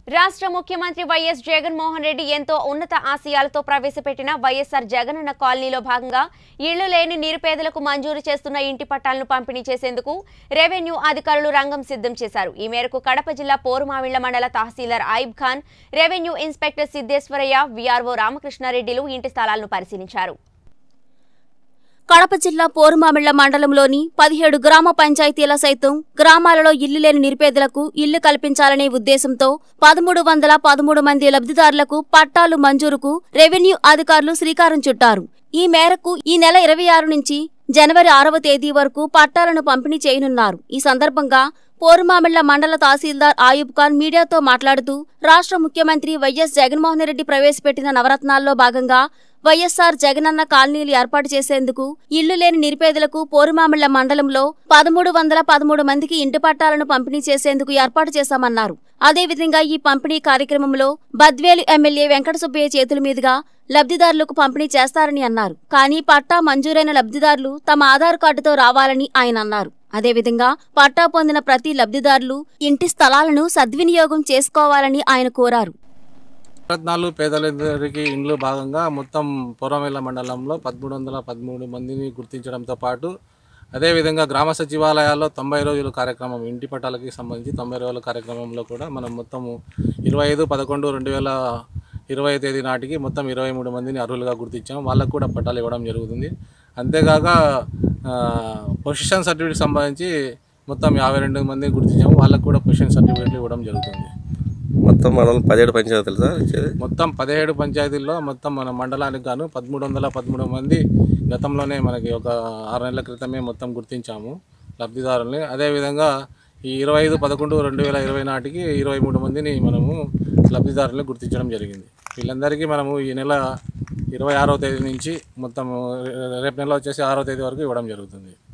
రాష్ట్ర ముఖ్యమంత్రి వైఎస్ జగన్మోహన్ రెడ్డి ఎంతో ఉన్నత ఆశయాలతో ప్రవేశపెట్టిన వైఎస్ఆర్ జగనన్న కాలనీలో భాగంగా ఇళ్లు లేని నిరుపేదలకు మంజూరు చేస్తున్న ఇంటి పట్టాలను పంపిణీ చేసేందుకు రెవెన్యూ అధికారులు రంగం సిద్ధం చేశారు ఈ మేరకు కడప జిల్లా పోరుమావిళ్ల మండల తహసీల్దార్ Ayub Khan revenue inspector Siddeshwaraiah VRO రామకృష్ణారెడ్డిలు ఇంటి స్థలాలను పరిశీలించారు కడప జిల్లా పోరుమామిళ్ల మండలంలోని పదిహేడు గ్రామ పంచాయతీల సైతం గ్రామాలలో ఇల్లు లేని నిరుపేదలకు ఇల్లు కల్పించాలనే ఉద్దేశంతో పదమూడు వందల పదమూడు మంది లబ్ధిదారులకు పట్టాలు మంజూరుకు రెవెన్యూ అధికారులు శ్రీకారం చుట్టారు ఈ మేరకు ఈ నెల ఇరవై ఆరు నుంచి జనవరి ఆరవ తేదీ వరకు పట్టాలను పంపిణీ చేయనున్నారు ఈ సందర్భంగా పోరుమామిళ్ల మండల తహసీల్దార్ ఆయుబ్ ఖాన్ మీడియాతో మాట్లాడుతూ రాష్ట్ర ముఖ్యమంత్రి వైఎస్ జగన్మోహన్ రెడ్డి ప్రవేశపెట్టిన నవరత్నాల్లో భాగంగా వైఎస్సార్ జగనన్న కాలనీలు ఏర్పాటు చేసేందుకు ఇల్లు లేని నిరుపేదలకు పోరుమామిళ్ల మండలంలో పదమూడు వందల పదమూడు మందికి ఇంటి పట్టాలను పంపిణీ చేసేందుకు ఏర్పాటు చేశామన్నారు అదేవిధంగా ఈ పంపిణీ కార్యక్రమంలో బద్వేలు ఎమ్మెల్యే వెంకట సుబ్బయ్య చేతుల మీదుగా లబ్ధిదారులకు పంపిణీ చేస్తారని అన్నారు కానీ పట్టా మంజూరైన లబ్ధిదారులు తమ ఆధార్ కార్డుతో రావాలని ఆయన అన్నారు అదేవిధంగా పట్టా పొందిన ప్రతి లబ్ధిదారులు ఇంటి స్థలాలను సద్వినియోగం చేసుకోవాలని ఆయన కోరారు రత్నాలు పేదలందరికీ ఇండ్లు భాగంగా మొత్తం పొరమేల మండలంలో పదమూడు వందల పదమూడు మందిని గుర్తించడంతో పాటు అదేవిధంగా గ్రామ సచివాలయాల్లో తొంభై రోజుల కార్యక్రమం ఇంటి పట్టాలకి సంబంధించి తొంభై రోజుల కార్యక్రమంలో కూడా మనం మొత్తము ఇరవై ఐదు పదకొండు రెండు వేల ఇరవై తేదీ నాటికి మొత్తం ఇరవై మూడు మందిని అర్హులుగా గుర్తించాం వాళ్ళకు కూడా పట్టాలు ఇవ్వడం జరుగుతుంది అంతేకాక ఆ, పొజిషన్ సర్టిఫికేట్ సంబంధించి మొత్తం యాభై రెండు మందిని గుర్తించాము వాళ్ళకు కూడా పొజిషన్ సర్టిఫికేట్లు ఇవ్వడం జరుగుతుంది మొత్తం మనం పదిహేడు పంచాయతీలు సార్ ఇచ్చేది మొత్తం పదిహేడు పంచాయతీల్లో మొత్తం మన మండలానికి గాను పదమూడు వందల పదమూడు మంది గతంలోనే మనకి ఒక ఆరు నెలల క్రితమే మొత్తం గుర్తించాము లబ్ధిదారుల్ని అదేవిధంగా ఈ ఇరవై ఐదు పదకొండు రెండు వేల ఇరవై నాటికి ఇరవై మూడు మందిని మనము లబ్ధిదారుల్ని గుర్తించడం జరిగింది వీళ్ళందరికీ మనము ఈ నెల ఇరవై ఆరో తేదీ నుంచి మొత్తం రేపు నెల వచ్చేసి ఆరో తేదీ వరకు ఇవ్వడం జరుగుతుంది